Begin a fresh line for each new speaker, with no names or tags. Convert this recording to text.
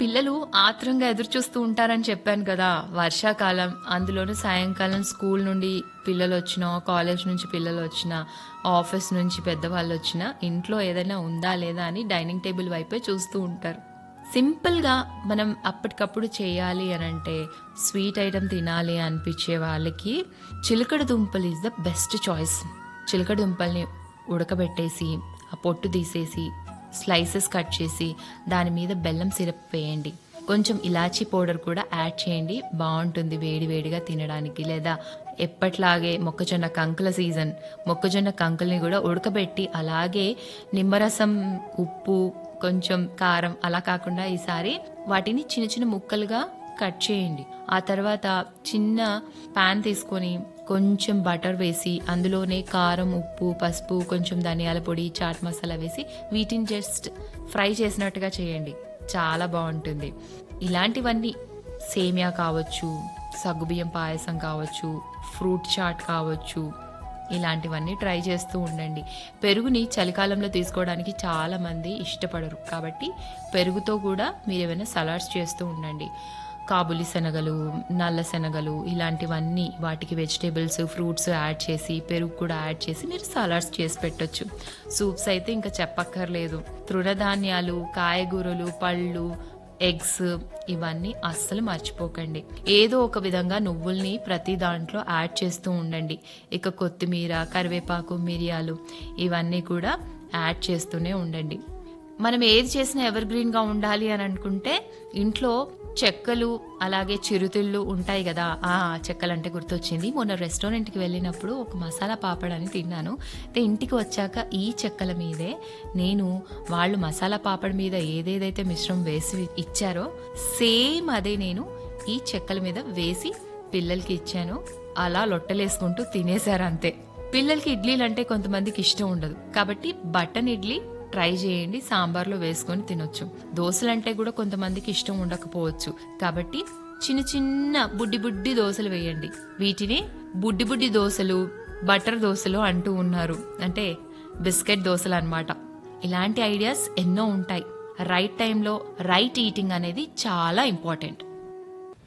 పిల్లలు ఆత్రంగా ఎదురు చూస్తూ ఉంటారని చెప్పాను కదా వర్షాకాలం అందులోనూ సాయంకాలం స్కూల్ నుండి పిల్లలు వచ్చినా కాలేజ్ నుంచి పిల్లలు వచ్చినా ఆఫీస్ నుంచి పెద్దవాళ్ళు వచ్చినా ఇంట్లో ఏదైనా ఉందా లేదా అని డైనింగ్ టేబుల్ వైపే చూస్తూ ఉంటారు సింపుల్గా మనం అప్పటికప్పుడు చేయాలి అని అంటే స్వీట్ ఐటమ్ తినాలి అనిపించే వాళ్ళకి చిలకడ దుంపలు ఈజ్ ద బెస్ట్ చాయిస్ చిలకడ దుంపల్ని ఉడకబెట్టేసి ఆ పొట్టు తీసేసి స్లైసెస్ కట్ చేసి దాని మీద బెల్లం సిరప్ వేయండి కొంచెం ఇలాచీ పౌడర్ కూడా యాడ్ చేయండి బాగుంటుంది వేడి వేడిగా తినడానికి లేదా ఎప్పట్లాగే మొక్కజొన్న కంకుల సీజన్ మొక్కజొన్న కంకుల్ని కూడా ఉడకబెట్టి అలాగే నిమ్మరసం ఉప్పు కొంచెం కారం అలా కాకుండా ఈసారి వాటిని చిన్న చిన్న ముక్కలుగా కట్ చేయండి ఆ తర్వాత చిన్న పాన్ తీసుకొని కొంచెం బటర్ వేసి అందులోనే కారం ఉప్పు పసుపు కొంచెం ధనియాల పొడి చాట్ మసాలా వేసి వీటిని జస్ట్ ఫ్రై చేసినట్టుగా చేయండి చాలా బాగుంటుంది ఇలాంటివన్నీ సేమియా కావచ్చు సగ్గుబియ్యం పాయసం కావచ్చు ఫ్రూట్ చాట్ కావచ్చు ఇలాంటివన్నీ ట్రై చేస్తూ ఉండండి పెరుగుని చలికాలంలో తీసుకోవడానికి చాలా మంది ఇష్టపడరు కాబట్టి పెరుగుతో కూడా మీరు ఏమైనా సలాడ్స్ చేస్తూ ఉండండి కాబులి శనగలు నల్ల శనగలు ఇలాంటివన్నీ వాటికి వెజిటేబుల్స్ ఫ్రూట్స్ యాడ్ చేసి పెరుగు కూడా యాడ్ చేసి మీరు సలాడ్స్ చేసి పెట్టొచ్చు సూప్స్ అయితే ఇంకా చెప్పక్కర్లేదు తృణధాన్యాలు కాయగూరలు పళ్ళు ఎగ్స్ ఇవన్నీ అస్సలు మర్చిపోకండి ఏదో ఒక విధంగా నువ్వుల్ని ప్రతి దాంట్లో యాడ్ చేస్తూ ఉండండి ఇక కొత్తిమీర కరివేపాకు మిరియాలు ఇవన్నీ కూడా యాడ్ చేస్తూనే ఉండండి మనం ఏది చేసినా ఎవర్ గ్రీన్ గా ఉండాలి అని అనుకుంటే ఇంట్లో చెక్కలు అలాగే చిరుతిళ్ళు ఉంటాయి కదా ఆ చెక్కలు అంటే గుర్తొచ్చింది మొన్న రెస్టారెంట్కి వెళ్ళినప్పుడు ఒక మసాలా పాపడ్ అని తిన్నాను అయితే ఇంటికి వచ్చాక ఈ చెక్కల మీదే నేను వాళ్ళు మసాలా పాపడ్ మీద ఏదేదైతే మిశ్రమం వేసి ఇచ్చారో సేమ్ అదే నేను ఈ చెక్కల మీద వేసి పిల్లలకి ఇచ్చాను అలా లొట్టలేసుకుంటూ తినేశారు అంతే పిల్లలకి ఇడ్లీలు అంటే కొంతమందికి ఇష్టం ఉండదు కాబట్టి బటన్ ఇడ్లీ ట్రై చేయండి సాంబార్లో వేసుకొని తినొచ్చు దోశలంటే కూడా కొంతమందికి ఇష్టం ఉండకపోవచ్చు కాబట్టి చిన్న చిన్న బుడ్డి బుడ్డి దోశలు వేయండి వీటిని బుడ్డి బుడ్డి దోశలు బటర్ దోశలు అంటూ ఉన్నారు అంటే బిస్కెట్ దోశలు అన్నమాట ఇలాంటి ఐడియాస్ ఎన్నో ఉంటాయి రైట్ టైంలో రైట్ ఈటింగ్ అనేది చాలా ఇంపార్టెంట్